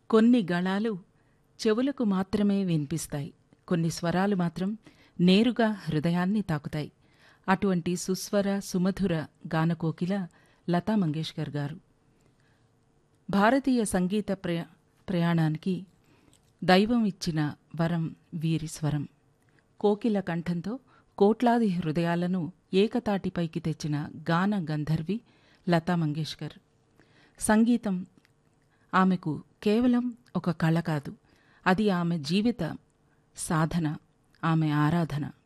కొన్ని గళాలు చెవులకు మాత్రమే వినిపిస్తాయి కొన్ని స్వరాలు మాత్రం నేరుగా హృదయాన్ని తాకుతాయి అటువంటి సుస్వర సుమధుర గానకోకిల లతా మంగేష్కర్ గారు భారతీయ సంగీత ప్రయా ప్రయాణానికి దైవం ఇచ్చిన వరం వీరి స్వరం కోకిల కంఠంతో కోట్లాది హృదయాలను ఏకతాటిపైకి తెచ్చిన గాన గంధర్వి లతా మంగేష్కర్ సంగీతం ఆమెకు కేవలం ఒక కళ కాదు అది ఆమె జీవిత సాధన ఆమె ఆరాధన